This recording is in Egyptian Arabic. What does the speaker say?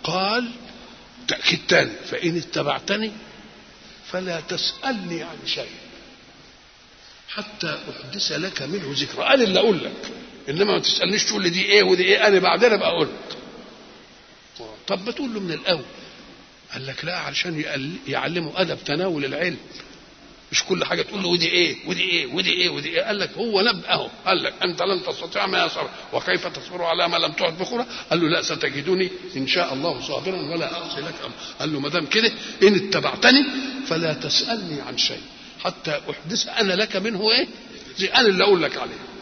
قال تأكيد تاني فإن اتبعتني فلا تسألني عن شيء حتى أحدث لك منه ذكرى أنا اللي أقول لك إنما ما تسألنيش تقول لي دي إيه ودي إيه أنا بعدين أبقى أقول لك طب ما تقول له من الأول قال لك لا علشان يعلمه أدب تناول العلم مش كل حاجه تقول له ودي ايه ودي ايه ودي ايه ودي ايه قال لك هو نبأه قال لك انت لن تستطيع ما يصبر وكيف تصبر على ما لم تعد بخورا قال له لا ستجدني ان شاء الله صابرا ولا اعصي لك امر قال له ما دام كده ان اتبعتني فلا تسالني عن شيء حتى احدث انا لك منه ايه زي انا اللي اقول لك عليه